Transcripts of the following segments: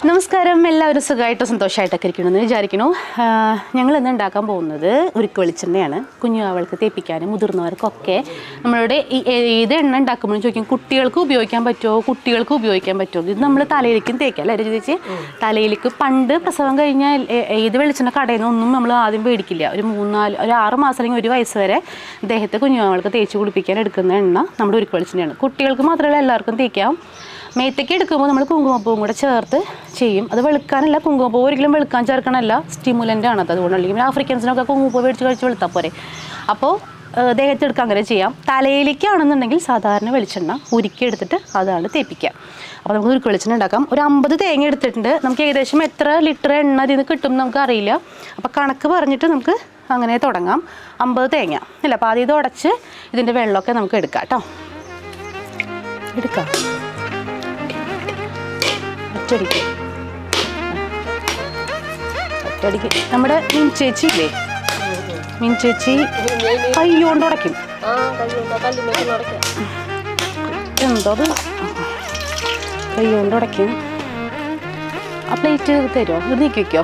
നമസ്കാരം എല്ലാവരും സുഖമായിട്ട് സന്തോഷമായിട്ടൊക്കെ ഇരിക്കണമെന്ന് വിചാരിക്കണു ഞങ്ങൾ ഇന്ന് ഉണ്ടാക്കാൻ പോകുന്നത് ഉരുക്ക് വെളിച്ചെണ്ണയാണ് കുഞ്ഞുവാവൾക്ക് തേപ്പിക്കാനും മുതിർന്നവർക്കൊക്കെ നമ്മളുടെ ഈ ഏത് എണ്ണ ഉണ്ടാക്കുമ്പോഴും ചോദിക്കും കുട്ടികൾക്ക് ഉപയോഗിക്കാൻ പറ്റുമോ കുട്ടികൾക്ക് ഉപയോഗിക്കാൻ പറ്റുമോ ഇത് നമ്മൾ തലയിലേക്കും തേക്കാം അല്ലേ ചേച്ചി തലയിലേക്ക് പണ്ട് പ്രസവം കഴിഞ്ഞാൽ ഏ- ഏത് വെളിച്ചെണ്ണ കടയിൽ നിന്നൊന്നും നമ്മൾ ആദ്യം മേടിക്കില്ല ഒരു മൂന്നാല് ഒരു ആറ് മാസം അല്ലെങ്കിൽ ഒരു വയസ്സ് വരെ ദേഹത്തെ കുഞ്ഞുവാവൾക്ക് തേച്ച് കുളിപ്പിക്കാൻ എടുക്കുന്ന എണ്ണ നമ്മുടെ ഉരുക്ക് വെളിച്ചെണ്ണയാണ് കുട്ടികൾക്ക് മാത്രമല്ല എല്ലാവർക്കും തേക്കാം മേത്തേക്ക് എടുക്കുമ്പോൾ നമ്മൾ കുങ്കുമപ്പൂവും കൂടെ ചേർത്ത് ചെയ്യും അത് വെളുക്കാനല്ല കുങ്കുമപ്പൂ ഒരിക്കലും വെളുക്കാൻ ചേർക്കണമല്ല സ്റ്റിമുലൻ്റ് ആണ് അത് അതുകൊണ്ട് അല്ലെങ്കിൽ ആഫ്രിക്കൻസിനൊക്കെ കുങ്കുമപ്പൂ മേടിച്ച് കഴിച്ച് വെളുത്താൽ പോരെ അപ്പോൾ ദേഹത്ത് എടുക്കാൻ അങ്ങനെ ചെയ്യാം തലയിലേക്കാണെന്നുണ്ടെങ്കിൽ സാധാരണ വെളിച്ചെണ്ണ ഉരുക്കി എടുത്തിട്ട് അതാണ് തേപ്പിക്കുക അപ്പോൾ നമുക്ക് ഉരുക്ക് വെളിച്ചെണ്ണ ഉണ്ടാക്കാം ഒരു അമ്പത് തേങ്ങ എടുത്തിട്ടുണ്ട് നമുക്ക് ഏകദേശം എത്ര ലിറ്റർ എണ്ണ അതിൽ നിന്ന് കിട്ടും എന്ന് നമുക്ക് അറിയില്ല അപ്പോൾ കണക്ക് പറഞ്ഞിട്ട് നമുക്ക് അങ്ങനെ തുടങ്ങാം അമ്പത് തേങ്ങ ഇല്ല അപ്പോൾ ആദ്യം ഇത് ഉടച്ച് ഇതിൻ്റെ വെള്ളമൊക്കെ നമുക്ക് എടുക്കാം കേട്ടോ എടുക്കാം ഒറ്റടിക്ക് ഒറ്റടിക്ക് നമ്മുടെ മീൻ ചേച്ചി ഇല്ലേ മീൻ ചേച്ചി കൈ കൊണ്ട് ഉടയ്ക്കും ആ കയ്യുണ്ടോ കല്ലുമേക്ക് നടക്കാം എന്തോ അത് കൈ കൊണ്ട് ഉടയ്ക്കും ആ പ്ലേറ്റ് തരുമോ ഇത് നീക്കി വയ്ക്കോ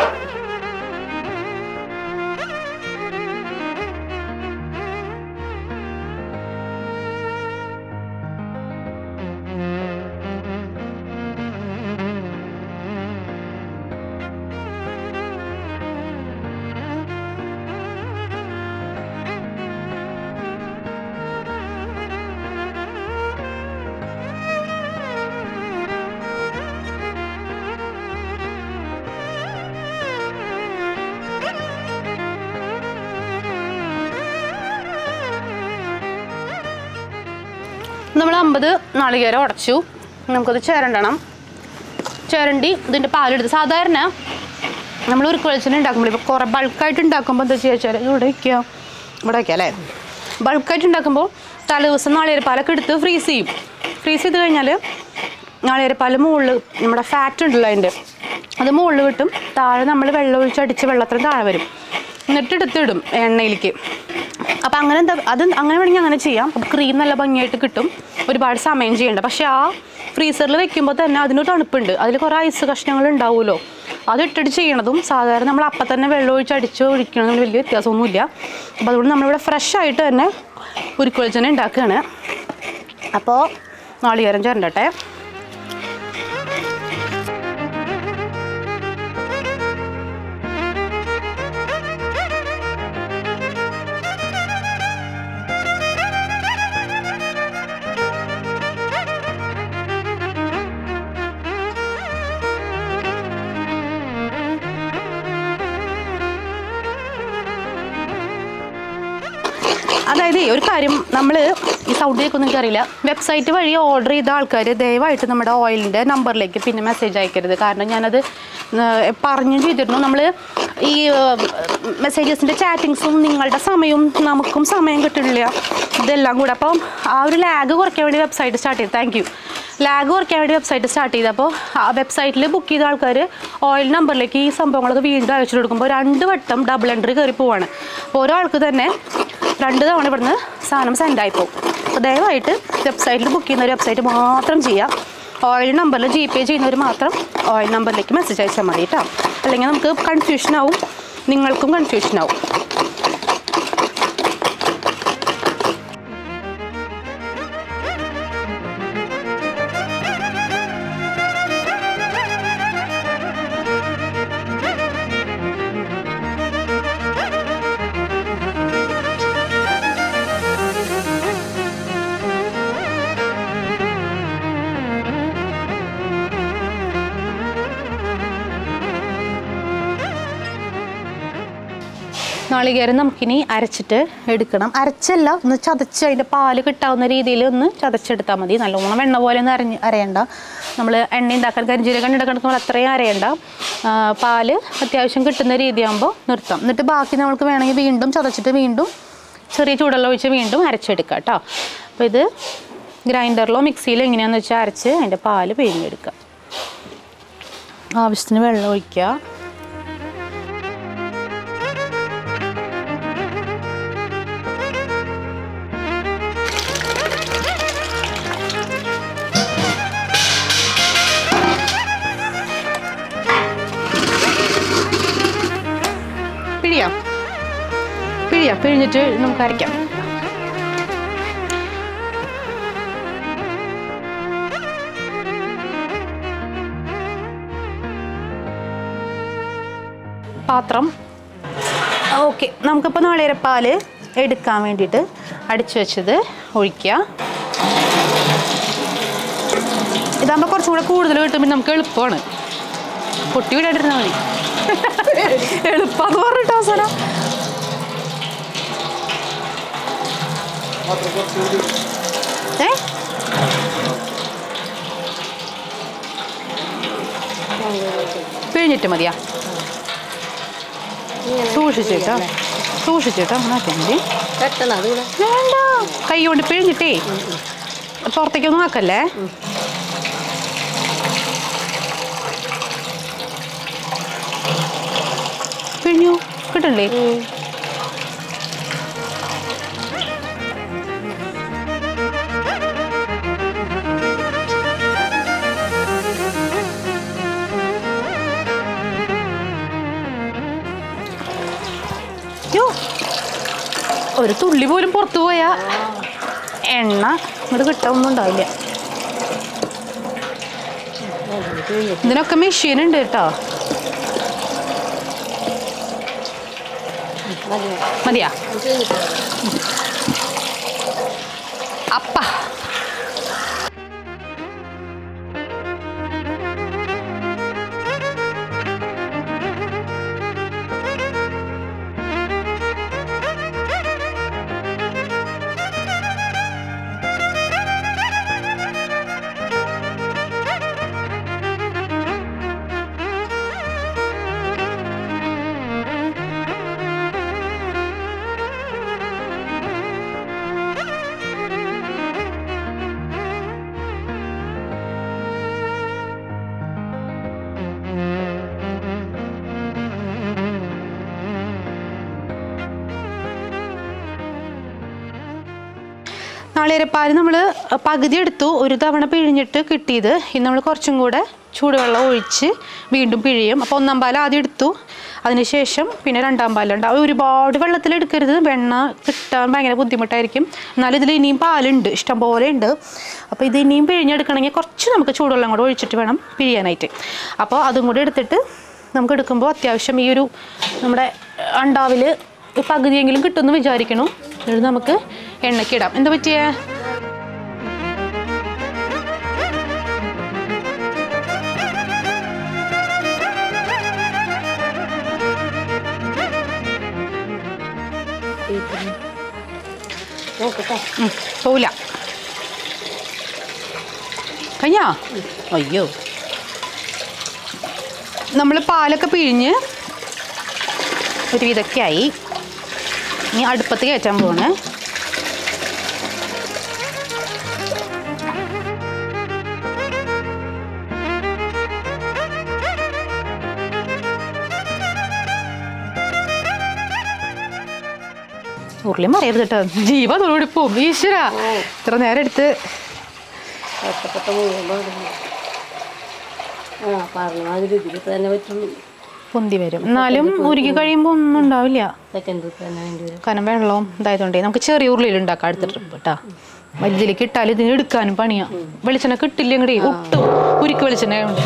നമ്മൾ അമ്പത് നാളികേരം ഉടച്ചു നമുക്കത് ചേരണ്ടണം ചേരണ്ടി ഇതിൻ്റെ പാലെടുത്ത് സാധാരണ നമ്മൾ ഒരു വെളിച്ചെണ്ണ ഉണ്ടാക്കുമ്പോൾ ഇപ്പോൾ കുറേ ബൾക്കായിട്ട് ഉണ്ടാക്കുമ്പോൾ എന്താ ചെയ്യുക വെച്ചാൽ ഇവിടെ വയ്ക്കുക ഇവിടെ വയ്ക്കുക അല്ലേ ബൾക്കായിട്ട് ഉണ്ടാക്കുമ്പോൾ തലേ ദിവസം നാളികേരപ്പാലൊക്കെ എടുത്ത് ഫ്രീസ് ചെയ്യും ഫ്രീസ് ചെയ്ത് കഴിഞ്ഞാൽ നാളികേരപ്പാൽ മുകളിൽ നമ്മുടെ ഫാറ്റ് ഉണ്ടല്ലോ അതിൻ്റെ അത് മുകളിൽ കിട്ടും താഴെ നമ്മൾ വെള്ളം ഒഴിച്ച് അടിച്ച് വെള്ളത്തിന് താഴെ വരും എന്നിട്ട് എടുത്തിടും എണ്ണയിലേക്ക് അപ്പം അങ്ങനെ എന്താ അത് അങ്ങനെ വേണമെങ്കിൽ അങ്ങനെ ചെയ്യാം അപ്പം ക്രീം നല്ല ഭംഗിയായിട്ട് കിട്ടും ഒരുപാട് സമയം ചെയ്യണ്ട പക്ഷേ ആ ഫ്രീസറിൽ വെക്കുമ്പോൾ തന്നെ അതിന് തണുപ്പുണ്ട് അതിൽ കുറേ ഐസ് കഷ്ണങ്ങൾ ഉണ്ടാവുമല്ലോ അത് ഇട്ടിട്ട് ചെയ്യണതും സാധാരണ നമ്മൾ അപ്പം തന്നെ വെള്ളം ഒഴിച്ച് അടിച്ച് ഒഴിക്കണതും വലിയ വ്യത്യാസമൊന്നുമില്ല അപ്പോൾ അതുകൊണ്ട് നമ്മളിവിടെ ഫ്രഷ് ആയിട്ട് തന്നെ ഉരുക്ക് വെളിച്ചെണ്ണ ഉണ്ടാക്കുകയാണ് അപ്പോൾ നാളികേരം ചേരണ്ടട്ടെ അതായത് ഒരു കാര്യം നമ്മൾ ഈ സൗണ്ട് കേൾക്കൊന്നും എനിക്കറിയില്ല വെബ്സൈറ്റ് വഴി ഓർഡർ ചെയ്ത ആൾക്കാർ ദയവായിട്ട് നമ്മുടെ ഓയിലിൻ്റെ നമ്പറിലേക്ക് പിന്നെ മെസ്സേജ് അയക്കരുത് കാരണം ഞാനത് ഏർ പറഞ്ഞു ചെയ്തിരുന്നു നമ്മൾ ഈ മെസ്സേജസിൻ്റെ ചാറ്റിങ്സും നിങ്ങളുടെ സമയവും നമുക്കും സമയം കിട്ടില്ല ഇതെല്ലാം കൂടെ അപ്പം ആ ഒരു ലാഗ് കുറയ്ക്കാൻ വേണ്ടി വെബ്സൈറ്റ് സ്റ്റാർട്ട് ചെയ്തു താങ്ക് യു ലാഗ് കുറയ്ക്കാൻ വേണ്ടി വെബ്സൈറ്റ് സ്റ്റാർട്ട് ചെയ്തപ്പോൾ ആ വെബ്സൈറ്റിൽ ബുക്ക് ചെയ്ത ആൾക്കാർ ഓയിൽ നമ്പറിലേക്ക് ഈ സംഭവങ്ങളൊക്കെ വീണ്ടും അയച്ചു കൊടുക്കുമ്പോൾ രണ്ട് വട്ടം ഡബിൾ എൻട്രി കയറി പോവാണ് അപ്പോൾ ഒരാൾക്ക് തന്നെ രണ്ട് തവണ ഇവിടുന്ന് സാധനം സെൻഡായി പോകും അപ്പോൾ ദയവായിട്ട് വെബ്സൈറ്റിൽ ബുക്ക് ചെയ്യുന്ന ഒരു വെബ്സൈറ്റ് മാത്രം ചെയ്യാം ഓയിൽ നമ്പറിൽ ജി പേ ചെയ്യുന്നവർ മാത്രം ഓയിൽ നമ്പറിലേക്ക് മെസ്സേജ് അയച്ചാൽ മതി കേട്ടോ അല്ലെങ്കിൽ നമുക്ക് കൺഫ്യൂഷൻ ആവും നിങ്ങൾക്കും കൺഫ്യൂഷൻ ആവും നാളികേരം നമുക്കിനി അരച്ചിട്ട് എടുക്കണം അരച്ചല്ല ഒന്ന് ചതച്ച് അതിൻ്റെ പാല് കിട്ടാവുന്ന രീതിയിൽ ഒന്ന് ചതച്ചെടുത്താൽ മതി നല്ലോണം വെണ്ണ പോലെ ഒന്നും അരഞ്ഞ് അരയണ്ട നമ്മൾ എണ്ണ ഉണ്ടാക്കാൻ കരിഞ്ചീരകം ഉണ്ടാക്കാൻ അത്രയും അരയണ്ട ആ, പാല് അത്യാവശ്യം കിട്ടുന്ന രീതിയാകുമ്പോൾ നിർത്താം എന്നിട്ട് ബാക്കി നമുക്ക് വേണമെങ്കിൽ വീണ്ടും ചതച്ചിട്ട് വീണ്ടും ചെറിയ ചൂടെല്ലാം ഒഴിച്ച് വീണ്ടും അരച്ചെടുക്കാം കേട്ടോ അപ്പോൾ ഇത് ഗ്രൈൻഡറിലോ മിക്സിയിലോ എങ്ങനെയാണെന്ന് വെച്ചാൽ അരച്ച് അതിൻ്റെ പാല് പിഴിഞ്ഞെടുക്കുക ആവശ്യത്തിന് വെള്ളം ഒഴിക്കുക പിഴിയാം പിഴിഞ്ഞിട്ട് നമുക്ക് അരയ്ക്കാം പാത്രം ഓക്കെ നമുക്കിപ്പോൾ നാളികേരപ്പാൽ എടുക്കാൻ വേണ്ടിയിട്ട് അടിച്ചു വെച്ചത് ഒഴിക്കുക ഇതാകുമ്പോൾ കുറച്ചും കൂടെ കൂടുതൽ കിട്ടുമ്പോൾ നമുക്ക് എളുപ്പമാണ് പൊട്ടി വിടാണ്ടിരുന്നാൽ മതി എളുപ്പമെന്ന് പറഞ്ഞിട്ട് അവസാനം ഏ പിഴിഞ്ഞിട്ട് മതിയാ സൂക്ഷിച്ചിട്ടോ സൂക്ഷിച്ചിട്ടോ അങ്ങനെ ആക്കിയാൽ മതി പെട്ടെന്ന് അത് കൂടെ വേണ്ട കൈ കൊണ്ട് പിഴിഞ്ഞിട്ടേ പുറത്തേക്കൊന്നും ആക്കല്ലേ പിഴിഞ്ഞു കിട്ടണില്ലേ യ്യോ, ഒരു തുള്ളി പോലും പുറത്തു പോയാ എണ്ണ ഇങ്ങോട്ട് കിട്ടാനൊന്നും ഉണ്ടാവില്ല ഇതിനൊക്കെ മെഷീൻ ഉണ്ട് കേട്ടോ മതി മതിയാ മതി അപ്പ നാളികേരപ്പാൽ നമ്മൾ പകുതി എടുത്തു ഒരു തവണ പിഴിഞ്ഞിട്ട് കിട്ടിയത് ഇന്ന് നമ്മൾ കുറച്ചും കൂടെ ചൂടുവെള്ളം ഒഴിച്ച് വീണ്ടും പിഴിയും അപ്പോൾ ഒന്നാം പാൽ ആദ്യം എടുത്തു അതിനുശേഷം പിന്നെ രണ്ടാം പാലുണ്ടാവും ഒരുപാട് വെള്ളത്തിൽ എടുക്കരുത് വെണ്ണ കിട്ടാൻ ഭയങ്കര ബുദ്ധിമുട്ടായിരിക്കും എന്നാലും ഇതിൽ ഇനിയും പാലുണ്ട് ഇഷ്ടം പോലെ ഉണ്ട് അപ്പോൾ ഇത് ഇനിയും പിഴിഞ്ഞെടുക്കണമെങ്കിൽ കുറച്ച് നമുക്ക് ചൂടുവെള്ളം കൂടെ ഒഴിച്ചിട്ട് വേണം പിഴിയാനായിട്ട് അപ്പോൾ അതും കൂടെ എടുത്തിട്ട് നമുക്ക് എടുക്കുമ്പോൾ അത്യാവശ്യം ഈ ഒരു നമ്മുടെ അണ്ടാവിൽ പകുതിയെങ്കിലും കിട്ടുമെന്ന് വിചാരിക്കണു എന്നിട്ട് നമുക്ക് എണ്ണയ്ക്കിടാം എന്താ പറ്റിയേ നോക്കട്ടെ ഉം, പോവില്ല കഴിഞ്ഞാ അയ്യോ നമ്മൾ പാലൊക്കെ പിഴിഞ്ഞ് ഒരു വിധമൊക്കെ ആയി ഇനി അടുപ്പത്ത് കയറ്റാൻ പോവാണ് ഉരുളി മറിയരുത് കേട്ടോ ജീവ അതോടുകൂടി പോവും ഈശ്വര ഇത്ര നേരം എടുത്ത് കഷ്ടപ്പെട്ട മുഴുവൻ പാടുന്നു ആ പറഞ്ഞ മാതിരി ഇതിൽ തന്നെ പറ്റുള്ളൂ പൊന്തി വരും എന്നാലും ഉരുക്കി കഴിയുമ്പോൾ ഒന്നും ഉണ്ടാവില്ല സെക്കൻഡ് ട്രിപ്പ് തന്നെ വേണ്ടി വരും കാരണം വെള്ളവും ഇതായതുകൊണ്ടേ നമുക്ക് ചെറിയ ഉരുളിയിൽ ഉണ്ടാക്കാം അടുത്ത ട്രിപ്പ് കേട്ടാ വലുതിലേക്ക് ഇട്ടാൽ ഇതിന് എടുക്കാനും പണിയാ വെളിച്ചെണ്ണ കിട്ടില്ല ഇങ്ങടെ ഒട്ടും ഉരുക്ക് വെളിച്ചെണ്ണ ആയതുകൊണ്ട്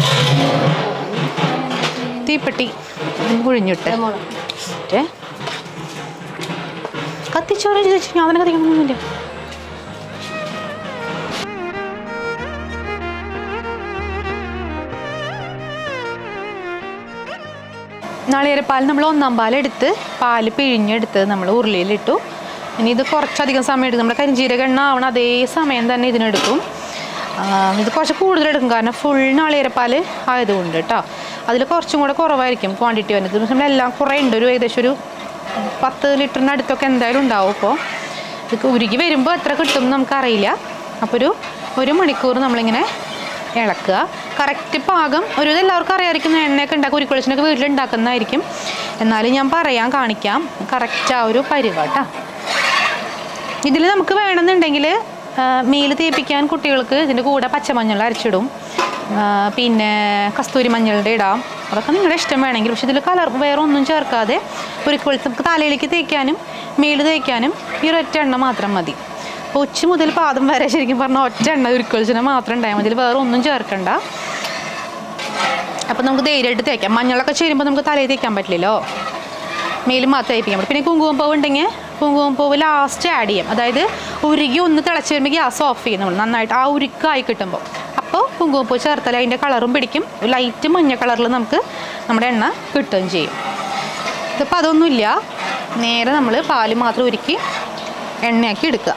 തീപ്പെട്ടി ഇതിന് കുഴിഞ്ഞിട്ട് മറ്റേ കത്തിച്ചോളെ ചോദിച്ചു ഞാൻ തന്നെ കത്തിക്കണമെന്നില്ല നാളികേരപ്പാൽ നമ്മൾ ഒന്നാം പാലെടുത്ത് പാല് പിഴിഞ്ഞെടുത്ത് നമ്മൾ ഉരുളിയിലിട്ടു ഇനി ഇത് കുറച്ചധികം സമയം എടുക്കും നമ്മുടെ കരിഞ്ചീരക എണ്ണ ആവണം അതേ സമയം തന്നെ ഇതിനെടുക്കും ആ, ഇത് കുറച്ച് കൂടുതലെടുക്കും കാരണം ഫുൾ നാളികേരപ്പാൽ ആയതുകൊണ്ട് കേട്ടോ അതിൽ കുറച്ചും കൂടെ കുറവായിരിക്കും ക്വാണ്ടിറ്റി വരുന്നത് ഇത് നമ്മളെല്ലാം കുറേ ഉണ്ട് ഒരു ഏകദേശം ഒരു പത്ത് ലിറ്ററിന് അടുത്തൊക്കെ എന്തായാലും ഉണ്ടാവും ഇപ്പോൾ ഇത് ഉരുകി വരുമ്പോൾ എത്ര കിട്ടും എന്ന് നമുക്കറിയില്ല അപ്പോൾ ഒരു ഒരു മണിക്കൂർ നമ്മളിങ്ങനെ ഇളക്കുക കറക്റ്റ് പാകം ഒരു ഇത് എല്ലാവർക്കും അറിയാമായിരിക്കും എണ്ണയൊക്കെ ഉണ്ടാക്കുക ഉരുക്കുളിച്ചിനൊക്കെ വീട്ടിൽ ഉണ്ടാക്കുന്നതായിരിക്കും എന്നാലും ഞാൻ പറയാൻ കാണിക്കാം കറക്റ്റ് ആ ഒരു പരിവ കേട്ടോ ഇതിൽ നമുക്ക് വേണമെന്നുണ്ടെങ്കിൽ മീൽ തേപ്പിക്കാൻ കുട്ടികൾക്ക് ഇതിൻ്റെ കൂടെ പച്ചമഞ്ഞൾ അരച്ചിടും ആ, പിന്നെ കസ്തൂരി മഞ്ഞളുടെ ഇടാം അതൊക്കെ നിങ്ങളുടെ ഇഷ്ടം വേണമെങ്കിൽ പക്ഷെ ഇതിൽ കളർ വേറെ ഒന്നും ചേർക്കാതെ ഒരു കൊളുത്ത് നമുക്ക് തലയിലേക്ക് തേക്കാനും മേല് തേക്കാനും ഈ ഒരൊറ്റ എണ്ണ മാത്രം മതി അപ്പോൾ ഉച്ച മുതൽ പാദം വരെ ശരിക്കും പറഞ്ഞാൽ ഒറ്റ എണ്ണ ഉരുക്കൊളിച്ചിന് മാത്രം ഉണ്ടായാൽ മതി ഇതിൽ വേറെ ഒന്നും ചേർക്കണ്ട അപ്പം നമുക്ക് ധൈര്യമായിട്ട് തേക്കാം മഞ്ഞളൊക്കെ ചേരുമ്പോൾ നമുക്ക് തലയിൽ തേക്കാൻ പറ്റില്ലല്ലോ മേലും മാത്രം തേപ്പിക്കാൻ പറ്റും പിന്നെ കുങ്കുമപ്പൂവ് ഉണ്ടെങ്കിൽ കുങ്കുമപ്പൂവ് ലാസ്റ്റ് ആഡ് ചെയ്യും അതായത് ഉരുകി ഒന്ന് തിളച്ച് വരുമ്പോൾ ഗ്യാസ് ഓഫ് ചെയ്യും നമ്മൾ നന്നായിട്ട് ആ ഉരുക്കായി കിട്ടുമ്പോൾ അപ്പോൾ കുങ്കുമപ്പൂ ചേർത്താൽ അതിൻ്റെ കളറും പിടിക്കും ലൈറ്റ് മഞ്ഞ കളറിൽ നമുക്ക് നമ്മുടെ എണ്ണ കിട്ടുകയും ചെയ്യും ഇതിപ്പോൾ അതൊന്നുമില്ല നേരെ നമ്മൾ പാല് മാത്രം ഉരുക്കി എണ്ണയാക്കി എടുക്കുക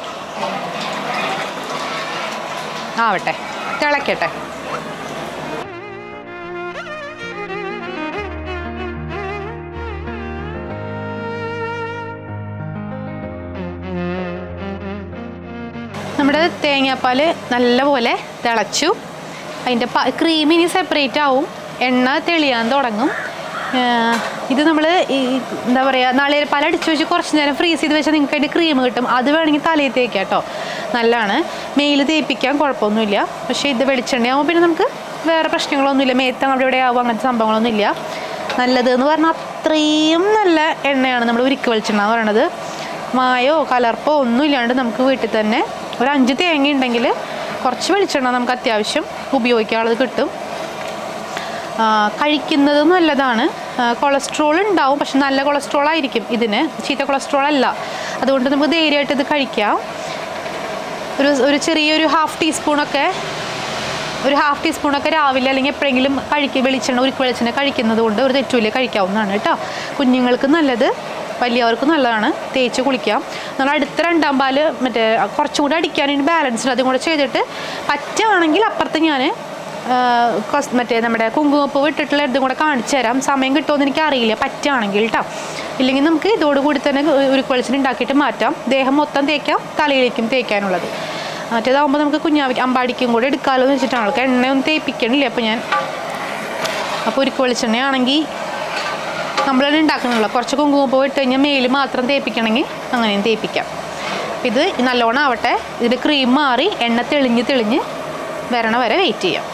ആവട്ടെ തിളക്കട്ടെ നമ്മുടെ തേങ്ങാപ്പാൽ നല്ലപോലെ തിളച്ചു അതിൻ്റെ പ ക്രീം ഇനി സെപ്പറേറ്റ് ആവും എണ്ണ തെളിയാൻ തുടങ്ങും ഏർ ഇത് നമ്മൾ ഈ എന്താ പറയുക നാളികേരപ്പാൽ അടിച്ചു വെച്ച് കുറച്ച് നേരം ഫ്രീസ് ചെയ്ത് വെച്ചാൽ നിങ്ങൾക്ക് അതിൻ്റെ ക്രീം കിട്ടും അത് വേണമെങ്കിൽ തലയിൽ തേക്കാം കേട്ടോ നല്ലതാണ് മെയിൽ തേപ്പിക്കാൻ കുഴപ്പമൊന്നുമില്ല പക്ഷേ ഇത് വെളിച്ചെണ്ണയാകുമ്പോൾ പിന്നെ നമുക്ക് വേറെ പ്രശ്നങ്ങളൊന്നുമില്ല മേത്ത് അവിടെ ഇവിടെ ആവും അങ്ങനത്തെ സംഭവങ്ങളൊന്നുമില്ല നല്ലത് എന്ന് പറഞ്ഞാൽ അത്രയും നല്ല എണ്ണയാണ് നമ്മൾ ഉരുക്ക് വെളിച്ചെണ്ണ എന്ന് പറയണത് മായോ കലർപ്പോ ഒന്നും ഇല്ലാണ്ട് നമുക്ക് വീട്ടിൽ തന്നെ ഒരു അഞ്ച് തേങ്ങ ഉണ്ടെങ്കിൽ കുറച്ച് വെളിച്ചെണ്ണ നമുക്ക് അത്യാവശ്യം ഉപയോഗിക്കാനുള്ളത് കിട്ടും ആ, കഴിക്കുന്നത് നല്ലതാണ് ആ, കൊളസ്ട്രോൾ ഉണ്ടാവും പക്ഷെ നല്ല കൊളസ്ട്രോൾ ആയിരിക്കും ഇതിന് ചീത്ത കൊളസ്ട്രോൾ അല്ല അതുകൊണ്ട് നമുക്ക് ധൈര്യമായിട്ട് ഇത് കഴിക്കാം ഒരു ഒരു ചെറിയൊരു ഹാഫ് ടീസ്പൂണൊക്കെ ഒരു ഹാഫ് ടീസ്പൂണൊക്കെ രാവിലെ അല്ലെങ്കിൽ എപ്പോഴെങ്കിലും കഴിക്കുക വെളിച്ചെണ്ണ ഉരുക്ക് വെളിച്ചെണ്ണ കഴിക്കുന്നത് കൊണ്ട് ഒരു തെറ്റുമില്ല കഴിക്കാവുന്നതാണ് കേട്ടോ കുഞ്ഞുങ്ങൾക്ക് നല്ലത് വലിയവർക്ക് നല്ലതാണ് തേച്ച് കുളിക്കാം നമ്മൾ അടുത്ത രണ്ടാം പാല് മറ്റേ കുറച്ചും കൂടി അടിക്കാൻ വേണ്ടി ബാലൻസ് അതും കൂടെ ചെയ്തിട്ട് പറ്റുകയാണെങ്കിൽ അപ്പുറത്ത് ഞാൻ മറ്റേ നമ്മുടെ കുങ്കുമപ്പൂവ് ഇട്ടിട്ടുള്ള ഇതും കൂടെ കാണിച്ചു തരാം സമയം കിട്ടുമെന്ന് എനിക്ക് അറിയില്ല പറ്റുകയാണെങ്കിൽ കേട്ടോ ഇല്ലെങ്കിൽ നമുക്ക് ഇതോടുകൂടി തന്നെ ഉരുക്ക് വെളിച്ചെണ്ണ ഉണ്ടാക്കിയിട്ട് മാറ്റാം ദേഹം മൊത്തം തേക്കാം തലയിലേക്കും തേക്കാനുള്ളത് മറ്റേതാകുമ്പോൾ നമുക്ക് കുഞ്ഞാവി അമ്പാടിക്കും കൂടെ എടുക്കാമല്ലോ എന്ന് വെച്ചിട്ടാണ് ആൾക്ക് എണ്ണയൊന്നും തേപ്പിക്കണില്ല അപ്പോൾ ഞാൻ അപ്പോൾ ഉരുക്ക് വെളിച്ചെണ്ണയാണെങ്കിൽ നമ്മൾ തന്നെ ഉണ്ടാക്കുന്നുള്ളൂ കുറച്ച് കുങ്കുമപ്പൂ ഇട്ട് കഴിഞ്ഞാൽ മേല് മാത്രം തേപ്പിക്കണമെങ്കിൽ അങ്ങനെയും തേപ്പിക്കാം അപ്പോൾ ഇത് നല്ലോണം ആവട്ടെ ഇതിൻ്റെ ക്രീം മാറി എണ്ണ തെളിഞ്ഞ് തെളിഞ്ഞ് വരണ വരെ വെയിറ്റ് ചെയ്യാം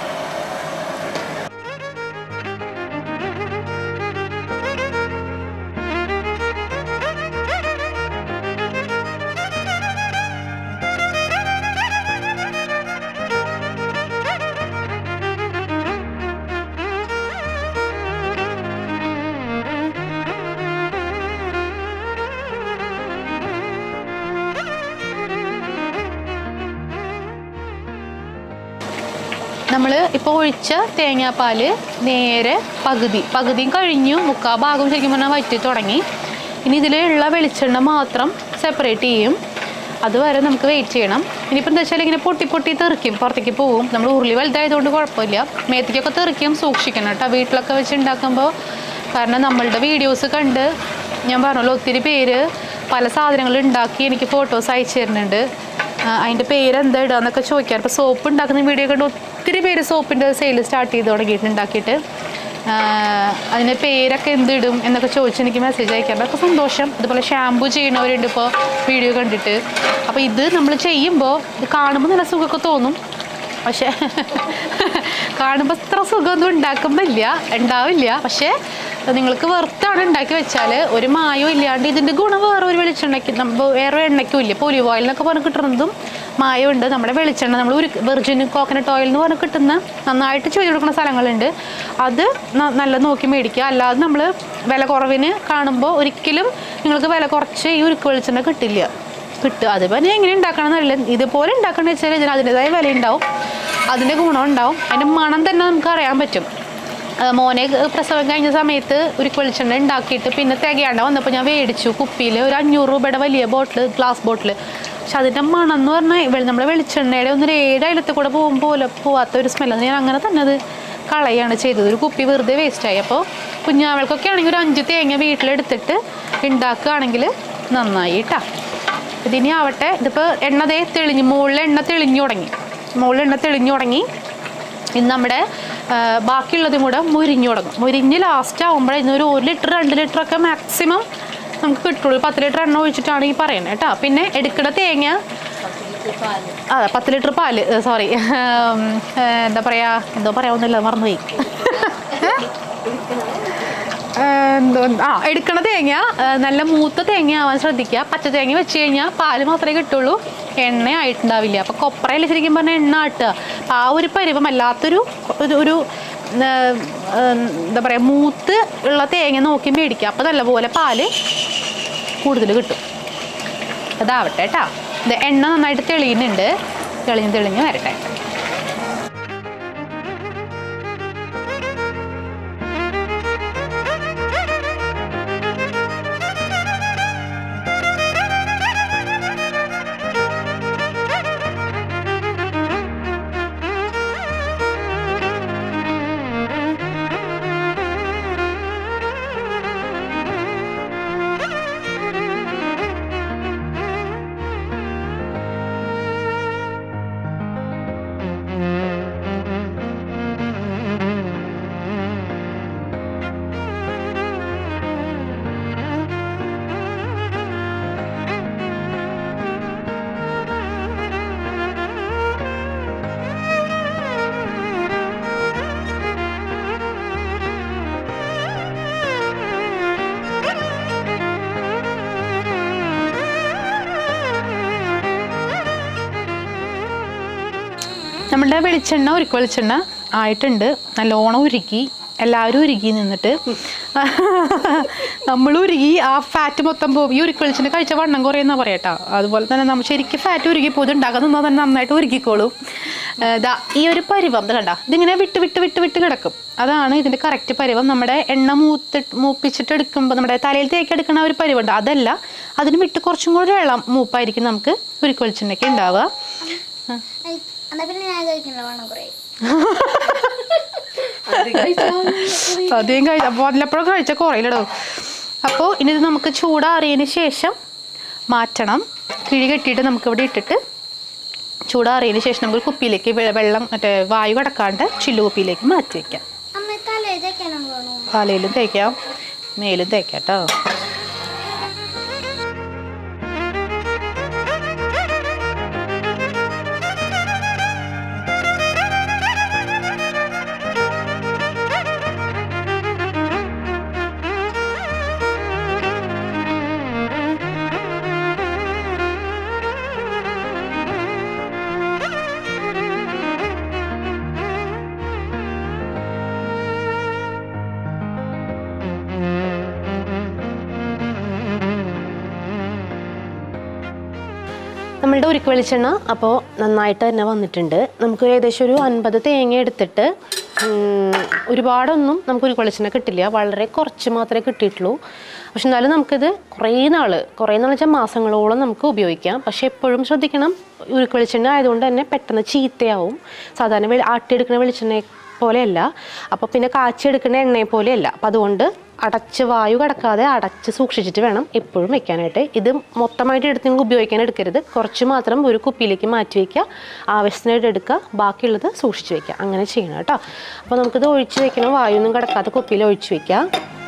നമ്മൾ ഇപ്പോൾ ഒഴിച്ച തേങ്ങാപ്പാൽ നേരെ പകുതി പകുതിയും കഴിഞ്ഞു മുക്കാ ഭാഗം ശരിക്കും പറഞ്ഞാൽ വറ്റി തുടങ്ങി ഇനി ഇതിലുള്ള വെളിച്ചെണ്ണ മാത്രം സെപ്പറേറ്റ് ചെയ്യും അതുവരെ നമുക്ക് വെയിറ്റ് ചെയ്യണം ഇനിയിപ്പോൾ എന്താ വെച്ചാൽ ഇങ്ങനെ പൊട്ടി പൊട്ടി തെറിക്കും പുറത്തേക്ക് പോവും നമ്മൾ ഉരുളി വലുതായതുകൊണ്ട് കുഴപ്പമില്ല മേത്തേക്കൊക്കെ തെറിക്കും സൂക്ഷിക്കണം കേട്ടോ വീട്ടിലൊക്കെ വെച്ച് ഉണ്ടാക്കുമ്പോൾ കാരണം നമ്മളുടെ വീഡിയോസ് കണ്ട് ഞാൻ പറഞ്ഞല്ലോ ഒത്തിരി പേര് പല സാധനങ്ങൾ ഉണ്ടാക്കി എനിക്ക് ഫോട്ടോസ് അയച്ചു തരുന്നുണ്ട് ആ, അതിൻ്റെ പേര് എന്താ ഇടുക എന്നൊക്കെ ചോദിക്കാം ഇപ്പോൾ സോപ്പ് ഉണ്ടാക്കുന്ന വീഡിയോ കണ്ട് ഒത്തിരി പേര് സോപ്പിൻ്റെ സെയിൽ സ്റ്റാർട്ട് ചെയ്ത് തുടങ്ങിയിട്ട് ഉണ്ടാക്കിയിട്ട് ആ, അതിൻ്റെ പേരൊക്കെ എന്തിടും എന്നൊക്കെ ചോദിച്ച് എനിക്ക് മെസ്സേജ് അയക്കാം അതൊക്കെ സന്തോഷം അതുപോലെ ഷാമ്പു ചെയ്യണവരുണ്ട് ഇപ്പോൾ വീഡിയോ കണ്ടിട്ട് അപ്പോൾ ഇത് നമ്മൾ ചെയ്യുമ്പോൾ ഇത് കാണുമ്പോൾ നല്ല സുഖമൊക്കെ തോന്നും പക്ഷേ കാണുമ്പോൾ അത്ര സുഖമൊന്നും ഉണ്ടാക്കുമ്പോൾ ഇല്ല ഉണ്ടാവില്ല പക്ഷേ നിങ്ങൾക്ക് വെറുത്താണ് ഉണ്ടാക്കി വെച്ചാൽ ഒരു മായവും ഇല്ലാണ്ട് ഇതിൻ്റെ ഗുണം വേറെ ഒരു വെളിച്ചെണ്ണയ്ക്ക് നമ്മൾ വേറെ എണ്ണയ്ക്കും ഇല്ല ഇപ്പോൾ ഒലിവ് ഓയിൽ എന്നൊക്കെ പറഞ്ഞ് കിട്ടുന്നതും മായമുണ്ട് നമ്മുടെ വെളിച്ചെണ്ണ നമ്മൾ ഒരു വെർജിൻ കോക്കനട്ട് ഓയിൽ എന്ന് പറഞ്ഞ് കിട്ടുന്ന നന്നായിട്ട് ചെയ്ത് കൊടുക്കുന്ന സ്ഥലങ്ങളുണ്ട് അത് ന- നല്ല നോക്കി മേടിക്കുക അല്ലാതെ നമ്മൾ വില കുറവിന് കാണുമ്പോൾ ഒരിക്കലും നിങ്ങൾക്ക് വില കുറച്ച് ഈ ഉരുക്ക് വെളിച്ചെണ്ണ കിട്ടില്ല കിട്ടുക അത് പിന്നെ എങ്ങനെ ഉണ്ടാക്കണം എന്നറിയില്ല ഇതുപോലെ ഉണ്ടാക്കണമെന്ന് വെച്ചാൽ ഇതിന് അതിൻ്റെതായ വില ഉണ്ടാവും അതിൻ്റെ ഗുണം ഉണ്ടാവും അതിൻ്റെ മണം തന്നെ നമുക്ക് അറിയാൻ പറ്റും ആ, മോനെ പ്രസവം കഴിഞ്ഞ സമയത്ത് ഒരു വെളിച്ചെണ്ണ ഉണ്ടാക്കിയിട്ട് പിന്നെ തികയാണ്ട് വന്നപ്പോൾ ഞാൻ മേടിച്ചു കുപ്പിയിൽ ഒരു അഞ്ഞൂറ് രൂപയുടെ വലിയ ബോട്ടിൽ ഗ്ലാസ് ബോട്ടിൽ പക്ഷെ അതിൻ്റെ മണം എന്ന് പറഞ്ഞാൽ നമ്മുടെ വെളിച്ചെണ്ണയുടെ ഒന്നൊരു ഏഴ് അയലത്തിൽ കൂടെ പോകുമ്പോൾ പോലെ പോവാത്ത ഒരു സ്മെല്ല് ഞാൻ അങ്ങനെ തന്നെ അത് കളയാണ് ചെയ്തത് ഒരു കുപ്പി വെറുതെ വേസ്റ്റായി അപ്പോൾ കുഞ്ഞാവൾക്കൊക്കെ ആണെങ്കിൽ ഒരു അഞ്ച് തേങ്ങ വീട്ടിലെടുത്തിട്ട് ഉണ്ടാക്കുകയാണെങ്കിൽ നന്നായി കേട്ടോ ഇതിനി ആവട്ടെ ഇതിപ്പോൾ എണ്ണ ദേ തെളിഞ്ഞ് മുകളിൽ എണ്ണ തെളിഞ്ഞു തുടങ്ങി മുകളിൽ എണ്ണ തെളിഞ്ഞു തുടങ്ങി ഇന്ന് നമ്മുടെ ആ, ബാക്കിയുള്ളതും കൂടെ മുരിഞ്ഞു തുടങ്ങും മുരിഞ്ഞ് ലാസ്റ്റ് ആകുമ്പോഴേ ഇന്നൊരു ഒരു ലിറ്റർ രണ്ട് ലിറ്റർ ഒക്കെ മാക്സിമം നമുക്ക് കിട്ടുള്ളൂ പത്ത് ലിറ്റർ എണ്ണ ഒഴിച്ചിട്ടാണ് ഈ പറയുന്നത് കേട്ടോ പിന്നെ എടുക്കുന്ന തേങ്ങ പത്ത് പാല് അതെ പത്ത് ലിറ്റർ പാല് സോറി എന്താ പറയാ എന്തോ പറയാവുന്നില്ല മറന്നുപോയി ഏഹ് എന്തോ ആ എടുക്കണ തേങ്ങ ഏഹ് നല്ല മൂത്ത തേങ്ങ ആവാൻ ശ്രദ്ധിക്കുക പച്ച തേങ്ങ വെച്ച് കഴിഞ്ഞാൽ പാല് മാത്രമേ കിട്ടുള്ളൂ എണ്ണ ആയിട്ടുണ്ടാവില്ല അപ്പോൾ കൊപ്രയിൽ ശരിക്കും പറഞ്ഞാൽ എണ്ണ ആട്ടുക അപ്പോൾ ആ ഒരു പരുവം അല്ലാത്തൊരു ഒരു- ഒരു ഏഹ്, ഏഹ്, എന്താ പറയുക മൂത്ത് ഉള്ള തേങ്ങ നോക്കി മേടിക്കുക അപ്പോൾ നല്ലപോലെ പാല് കൂടുതൽ കിട്ടും അതാവട്ടെ കേട്ടോ ഇത് എണ്ണ നന്നായിട്ട് തെളിയുന്നുണ്ട് തെളിഞ്ഞ് തെളിഞ്ഞ് വരട്ടെ നമ്മുടെ വെളിച്ചെണ്ണ ഉരുക്ക് വെളിച്ചെണ്ണ ആയിട്ടുണ്ട് നല്ലോണം ഉരുക്കി എല്ലാവരും ഉരുക്കി നിന്നിട്ട് നമ്മൾ ഉരുകി ആ ഫാറ്റ് മൊത്തം പോകും ഈ ഉരുക്ക് വെളിച്ചെണ്ണ കഴിച്ച വണ്ണം കുറയുന്ന പറയട്ടോ അതുപോലെ തന്നെ നമ്മൾ ശരിക്കും ഫാറ്റ് ഉരുകി പോകും ഉണ്ടാക്കാൻ നിന്നാൽ തന്നെ നന്നായിട്ട് ഉരുക്കിക്കോളും ഏഹ് ദാ ഈ ഒരു പരുവം ഇത് കണ്ട ഇതിങ്ങനെ വിട്ട് വിട്ട് വിട്ട് വിട്ട് കിടക്കും അതാണ് ഇതിൻ്റെ കറക്റ്റ് പരുവം നമ്മുടെ എണ്ണ മൂത്ത് മൂപ്പിച്ചിട്ട് എടുക്കുമ്പോൾ നമ്മുടെ തലയിൽ തേക്ക് എടുക്കുന്ന ഒരു പരുവുണ്ട് അതല്ല അതിന് വിട്ട് കുറച്ചും കൂടി ഇളം മൂപ്പായിരിക്കും നമുക്ക് ഉരുക്ക് വെളിച്ചെണ്ണയ്ക്ക് ഉണ്ടാവുക ഐ, എന്നാ പിന്നെ ഞാൻ കഴിക്കണില്ല വേണം കുറേ അത് കഴിച്ചാൽ അധികം കഴിച്ച അപ്പോൾ വല്ലപ്പോഴും കഴിച്ച കുറയിലിടോ അപ്പോൾ ഇനി ഇത് നമുക്ക് ചൂടാറിയതിന് ശേഷം മാറ്റണം കിഴി കെട്ടിയിട്ട് നമുക്ക് ഇവിടെ ഇട്ടിട്ട് ചൂടാറിയതിന് ശേഷം നമുക്ക് ഒരു കുപ്പിയിലേക്ക് വെ- വെള്ളം മറ്റേ വായു കടക്കാണ്ട് ചില്ലു കുപ്പിയിലേക്ക് മാറ്റി വയ്ക്കാം അമ്മ തല ഇതൊക്കെയാണ് വേണോ തലയിലും തേക്കാം മേലും തേക്കാം കേട്ടോ നമ്മളുടെ ഉരുക്ക് വെളിച്ചെണ്ണ അപ്പോൾ നന്നായിട്ട് തന്നെ വന്നിട്ടുണ്ട് നമുക്ക് ഏകദേശം ഒരു അൻപത് തേങ്ങ എടുത്തിട്ട് ഉം, ഒരുപാടൊന്നും നമുക്ക് ഉരുക്ക് വെളിച്ചെണ്ണ കിട്ടില്ല വളരെ കുറച്ച് മാത്രമേ കിട്ടിയിട്ടുള്ളൂ പക്ഷെ എന്നാലും നമുക്കിത് കുറേ നാൾ കുറേ നാൾ വെച്ചാൽ മാസങ്ങളോളം നമുക്ക് ഉപയോഗിക്കാം പക്ഷെ എപ്പോഴും ശ്രദ്ധിക്കണം ഉരുക്ക് വെളിച്ചെണ്ണ ആയതുകൊണ്ട് തന്നെ പെട്ടെന്ന് ചീത്തയാവും സാധാരണ വെളി ആട്ടിയെടുക്കുന്ന വെളിച്ചെണ്ണ പോലെയല്ല അപ്പോൾ പിന്നെ കാച്ചിയെടുക്കുന്ന എണ്ണയെ പോലെയല്ല അപ്പോൾ അതുകൊണ്ട് അടച്ച് വായു കടക്കാതെ അടച്ച് സൂക്ഷിച്ചിട്ട് വേണം എപ്പോഴും വെക്കാനായിട്ട് ഇത് മൊത്തമായിട്ട് എടുത്ത് നിങ്ങൾ ഉപയോഗിക്കാൻ എടുക്കരുത് കുറച്ച് മാത്രം ഒരു കുപ്പിയിലേക്ക് മാറ്റി വയ്ക്കുക ആവശ്യത്തിനായിട്ട് എടുക്കുക ബാക്കിയുള്ളത് സൂക്ഷിച്ച് വെക്കുക അങ്ങനെ ചെയ്യണം കേട്ടോ അപ്പോൾ നമുക്കിത് ഒഴിച്ച് വെക്കണം വായുവൊന്നും കടക്കാത്ത കുപ്പിയിൽ ഒഴിച്ച് വെക്കുക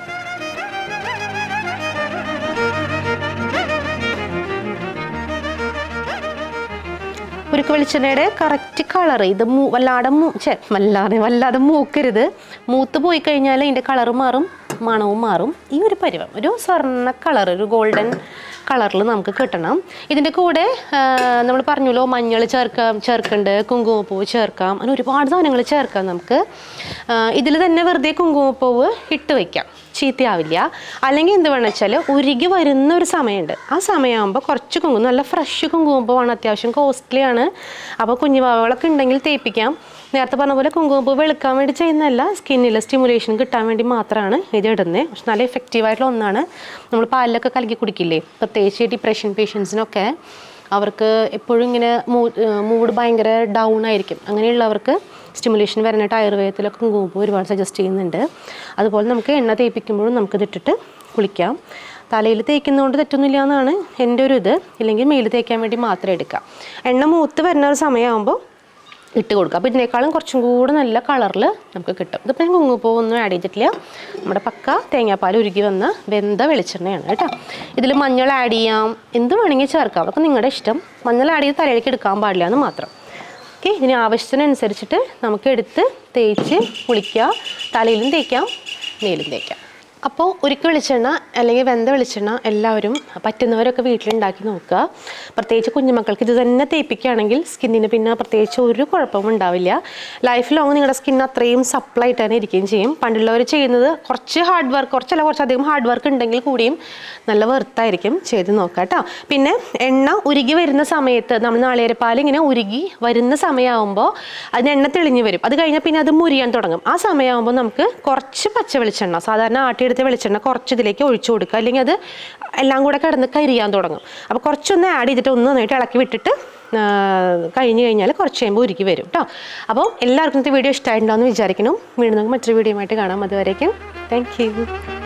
ഉരുക്ക് വെളിച്ചെണ്ണയുടെ കറക്റ്റ് കളർ ഇത് മൂ വല്ലാതെ മൂ ഛെ വല്ലാതെ വല്ലാതെ മൂക്കരുത് മൂത്ത് പോയി കഴിഞ്ഞാൽ ഇതിൻ്റെ കളറ് മാറും മണവും മാറും ഈ ഒരു പരുവം ഒരു സ്വർണ്ണ കളർ ഒരു ഗോൾഡൻ കളറിൽ നമുക്ക് കിട്ടണം ഇതിൻ്റെ കൂടെ നമ്മൾ പറഞ്ഞല്ലോ മഞ്ഞൾ ചേർക്കാം ചേർക്കുന്നുണ്ട് കുങ്കുമപ്പൂവ് ചേർക്കാം അങ്ങനെ ഒരുപാട് സാധനങ്ങൾ ചേർക്കാം നമുക്ക് ഇതിൽ തന്നെ വെറുതെ കുങ്കുമപ്പൂവ് ഇട്ട് വയ്ക്കാം ചീത്തയാവില്ല അല്ലെങ്കിൽ എന്ത് വേണമെന്ന് വെച്ചാൽ ഉരുകി വരുന്ന ഒരു സമയമുണ്ട് ആ സമയമാകുമ്പോൾ കുറച്ച് കുങ്കുമം നല്ല ഫ്രഷ് കുങ്കുമപ്പൂവാണ് അത്യാവശ്യം കോസ്റ്റ്ലിയാണ് അപ്പോൾ കുഞ്ഞുവാവകളൊക്കെ ഉണ്ടെങ്കിൽ തേപ്പിക്കാം നേരത്തെ പറഞ്ഞ പോലെ കുങ്കുമപ്പൂ വെളുക്കാൻ വേണ്ടി ചെയ്യുന്നതല്ല സ്കിന്നിൽ സ്റ്റിമുലേഷൻ കിട്ടാൻ വേണ്ടി മാത്രമാണ് ഇത് ഇടുന്നത് പക്ഷെ നല്ല എഫക്റ്റീവായിട്ടുള്ള ഒന്നാണ് നമ്മൾ പാലിലൊക്കെ കലക്കി കുടിക്കില്ലേ പ്രത്യേകിച്ച് ഡിപ്രഷൻ പേഷ്യൻസിനൊക്കെ അവർക്ക് എപ്പോഴും ഇങ്ങനെ മൂഡ് ഭയങ്കര ഡൗൺ ആയിരിക്കും അങ്ങനെയുള്ളവർക്ക് സ്റ്റിമുലേഷൻ വരാനായിട്ട് ആയുർവേദത്തിലൊക്കെ കുങ്കുമപ്പൂ ഒരുപാട് സജസ്റ്റ് ചെയ്യുന്നുണ്ട് അതുപോലെ നമുക്ക് എണ്ണ തേപ്പിക്കുമ്പോഴും നമുക്കിത് ഇട്ടിട്ട് കുളിക്കാം തലയിൽ തേക്കുന്നതുകൊണ്ട് തെറ്റൊന്നുമില്ല എന്നാണ് എൻ്റെ ഒരു ഇത് ഇല്ലെങ്കിൽ മേല് തേക്കാൻ വേണ്ടി മാത്രം എടുക്കാം എണ്ണ മൂത്ത് വരുന്ന ഒരു സമയമാകുമ്പോൾ ഇട്ട് കൊടുക്കുക അപ്പോൾ ഇതിനേക്കാളും കുറച്ചും കൂടെ നല്ല കളറിൽ നമുക്ക് കിട്ടും ഇതിപ്പോൾ ഞാൻ കുങ്ങുപ്പൂവൊന്നും ആഡ് ചെയ്തിട്ടില്ല നമ്മുടെ പക്ക തേങ്ങാപ്പാൽ ഉരുകി വന്ന വെന്ത വെളിച്ചെണ്ണയാണ് കേട്ടോ ഇതിൽ മഞ്ഞൾ ആഡ് ചെയ്യാം എന്ത് വേണമെങ്കിൽ ചേർക്കാം അതൊക്കെ നിങ്ങളുടെ ഇഷ്ടം മഞ്ഞൾ ആഡ് ചെയ്ത് തലയിലേക്ക് എടുക്കാൻ പാടില്ല എന്ന് മാത്രം ഓക്കെ ഇതിന് ആവശ്യത്തിനനുസരിച്ചിട്ട് നമുക്ക് എടുത്ത് തേച്ച് കുളിക്കുക തലയിലും തേക്കാം മേലും തേക്കാം അപ്പോൾ ഉരുക്ക് വെളിച്ചെണ്ണ അല്ലെങ്കിൽ വെന്ത വെളിച്ചെണ്ണ എല്ലാവരും പറ്റുന്നവരൊക്കെ വീട്ടിലുണ്ടാക്കി നോക്കുക പ്രത്യേകിച്ച് കുഞ്ഞുമക്കൾക്ക് ഇത് തന്നെ തേപ്പിക്കുകയാണെങ്കിൽ സ്കിന്നിന് പിന്നെ പ്രത്യേകിച്ച് ഒരു കുഴപ്പവും ഉണ്ടാവില്ല ലൈഫ് ലോങ് നിങ്ങളുടെ സ്കിൻ അത്രയും സപ്ലൈ ആയിട്ട് തന്നെ ഇരിക്കുകയും ചെയ്യും പണ്ടുള്ളവർ ചെയ്യുന്നത് കുറച്ച് ഹാർഡ് വർക്ക് കുറച്ചല്ല കുറച്ചധികം ഹാർഡ് വർക്ക് ഉണ്ടെങ്കിൽ കൂടിയും നല്ല വെറുത്തായിരിക്കും ചെയ്ത് നോക്കുക കേട്ടോ പിന്നെ എണ്ണ ഉരുകി വരുന്ന സമയത്ത് നമ്മൾ നാളികേരപ്പാൽ ഇങ്ങനെ ഉരുകി വരുന്ന സമയമാകുമ്പോൾ അതിന് എണ്ണ തെളിഞ്ഞ് വരും അത് കഴിഞ്ഞാൽ പിന്നെ അത് മുരിയാൻ തുടങ്ങും ആ സമയമാകുമ്പോൾ നമുക്ക് കുറച്ച് പച്ച വെളിച്ചെണ്ണ സാധാരണ ആട്ടിയെടുത്ത വെളിച്ചെണ്ണ കുറച്ച് ഇതിലേക്ക് ഒഴിച്ചു കൊടുക്കുക അല്ലെങ്കിൽ അത് എല്ലാം കൂടെ കിടന്ന് കരിയാൻ തുടങ്ങും അപ്പോൾ കുറച്ചൊന്ന് ആഡ് ചെയ്തിട്ട് ഒന്ന് നന്നായിട്ട് ഇളക്കി വിട്ടിട്ട് ആ, കഴിഞ്ഞ് കഴിഞ്ഞാൽ കുറച്ച് കഴിയുമ്പോൾ ഉരുക്കി വരും കേട്ടോ അപ്പോൾ എല്ലാവർക്കും ഇന്നത്തെ വീഡിയോ ഇഷ്ടമായിട്ടുണ്ടാവുമെന്ന് വിചാരിക്കുന്നു വീണ്ടും നമുക്ക് മറ്റൊരു വീഡിയോ ആയിട്ട് കാണാം അതുവരേക്കും താങ്ക് യു